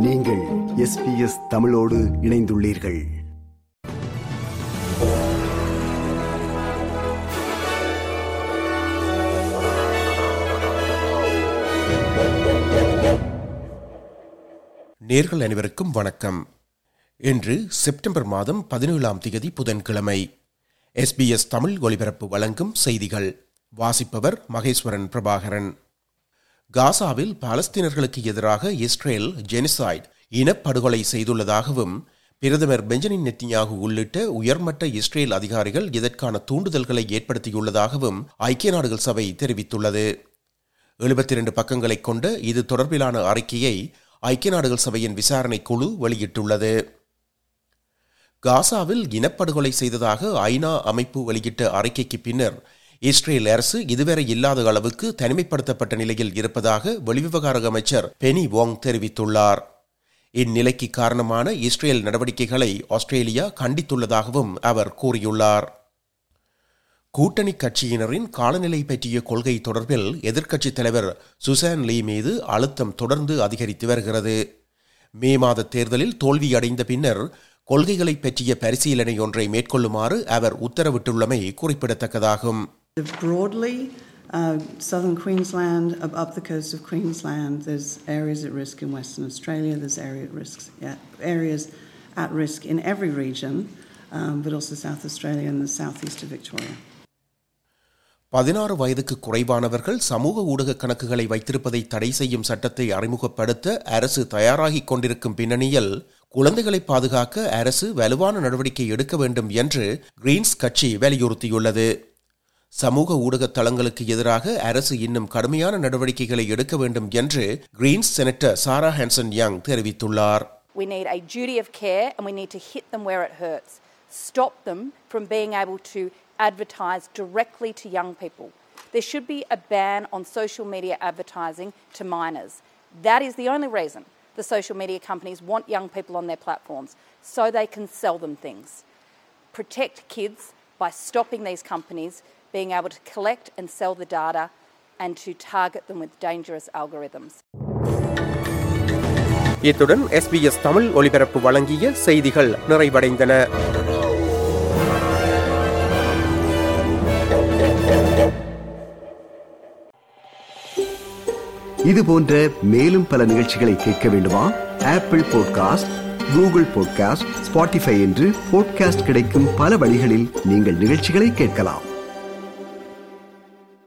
நீங்கள் எஸ்பிஎஸ் தமிழோடு இணைந்துள்ளீர்கள் நேர்கள் அனைவருக்கும் வணக்கம் இன்று செப்டம்பர் மாதம் பதினேழாம் தேதி புதன்கிழமை எஸ்பிஎஸ் தமிழ் ஒலிபரப்பு வழங்கும் செய்திகள் வாசிப்பவர் மகேஸ்வரன் பிரபாகரன் காசாவில் பாலஸ்தீனர்களுக்கு எதிராக இஸ்ரேல் ஜெனிசாய்ட் இனப்படுகொலை செய்துள்ளதாகவும் பிரதமர் பெஞ்சமின் நெத்தியாகு உள்ளிட்ட உயர்மட்ட இஸ்ரேல் அதிகாரிகள் இதற்கான தூண்டுதல்களை ஏற்படுத்தியுள்ளதாகவும் ஐக்கிய நாடுகள் சபை தெரிவித்துள்ளது எழுபத்தி இரண்டு பக்கங்களை கொண்ட இது தொடர்பிலான அறிக்கையை ஐக்கிய நாடுகள் சபையின் விசாரணை குழு வெளியிட்டுள்ளது காசாவில் இனப்படுகொலை செய்ததாக ஐநா அமைப்பு வெளியிட்ட அறிக்கைக்கு பின்னர் இஸ்ரேல் அரசு இதுவரை இல்லாத அளவுக்கு தனிமைப்படுத்தப்பட்ட நிலையில் இருப்பதாக வெளிவிவகார அமைச்சர் பெனி வாங் தெரிவித்துள்ளார் இந்நிலைக்கு காரணமான இஸ்ரேல் நடவடிக்கைகளை ஆஸ்திரேலியா கண்டித்துள்ளதாகவும் அவர் கூறியுள்ளார் கூட்டணி கட்சியினரின் காலநிலை பற்றிய கொள்கை தொடர்பில் எதிர்க்கட்சித் தலைவர் சுசான் லீ மீது அழுத்தம் தொடர்ந்து அதிகரித்து வருகிறது மே மாத தேர்தலில் தோல்வியடைந்த பின்னர் கொள்கைகளை பற்றிய பரிசீலனை ஒன்றை மேற்கொள்ளுமாறு அவர் உத்தரவிட்டுள்ளமை குறிப்பிடத்தக்கதாகும் Broadly, uh, southern Queensland, up, up the coast of Queensland, there's areas at risk in Western Australia, there's area at risks, yeah, areas at risk in every region, um, but also South Australia and the southeast of Victoria. பதினாறு வயதுக்கு குறைவானவர்கள் சமூக ஊடக கணக்குகளை வைத்திருப்பதை தடை செய்யும் சட்டத்தை அறிமுகப்படுத்த அரசு தயாராகிக் கொண்டிருக்கும் பின்னணியில் குழந்தைகளை பாதுகாக்க அரசு வலுவான நடவடிக்கை எடுக்க வேண்டும் என்று கிரீன்ஸ் கட்சி வலியுறுத்தியுள்ளது சமூக ஊடக தளங்களுக்கு எதிராக அரசு இன்னும் கடுமையான நடவடிக்கைகளை எடுக்க வேண்டும் என்று Greens senator Sarah Hanson Young தெரிவித்துள்ளார் We need a duty of care and we need to hit them where it hurts. Stop them from being able to advertise directly to young people. There should be a ban on social media advertising to minors. That is the only reason the social media companies want young people on their platforms, so they can sell them things. Protect kids by stopping these companies being able to collect and sell the data and to target them with dangerous algorithms. இத்துடன் SBS Tamil ஒலிபரப்பு வழங்கிய செய்திகள் நிறைவடைந்தன இது போன்ற மேலும் பல நிகழ்ச்சிகளை கேட்க வேண்டுமா Apple podcast Google podcast Spotify என்று பாட்காஸ்ட் கிடைக்கும் பல வழிகளில் நீங்கள் நிகழ்ச்சிகளை கேட்கலாம்